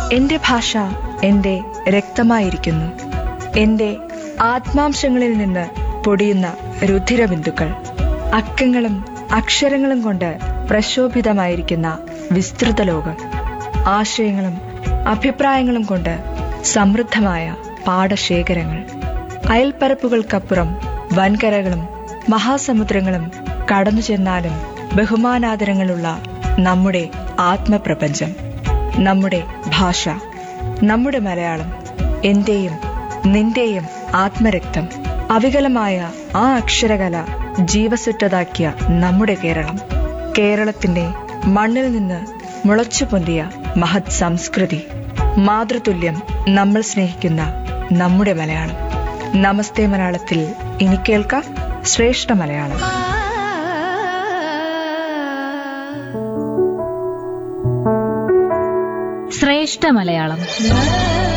എന്റെ ഭാഷ എന്റെ രക്തമായിരിക്കുന്നു എന്റെ ആത്മാംശങ്ങളിൽ നിന്ന് പൊടിയുന്ന രുധിരബിന്ദുക്കൾ അക്കങ്ങളും അക്ഷരങ്ങളും കൊണ്ട് പ്രശോഭിതമായിരിക്കുന്ന വിസ്തൃത ലോകം ആശയങ്ങളും അഭിപ്രായങ്ങളും കൊണ്ട് സമൃദ്ധമായ പാടശേഖരങ്ങൾ അയൽപ്പരപ്പുകൾക്കപ്പുറം വൻകരകളും മഹാസമുദ്രങ്ങളും കടന്നു ചെന്നാലും ബഹുമാനാദരങ്ങളുള്ള നമ്മുടെ ആത്മപ്രപഞ്ചം നമ്മുടെ ഭാഷ നമ്മുടെ മലയാളം എന്റെയും നിന്റെയും ആത്മരക്തം അവികലമായ ആ അക്ഷരകല ജീവസുറ്റതാക്കിയ നമ്മുടെ കേരളം കേരളത്തിന്റെ മണ്ണിൽ നിന്ന് മുളച്ചു പൊന്തിയ മഹത് സംസ്കൃതി മാതൃതുല്യം നമ്മൾ സ്നേഹിക്കുന്ന നമ്മുടെ മലയാളം നമസ്തേ മലയാളത്തിൽ ഇനി കേൾക്കാം ശ്രേഷ്ഠ മലയാളം ശ്രേഷ്ഠ മലയാളം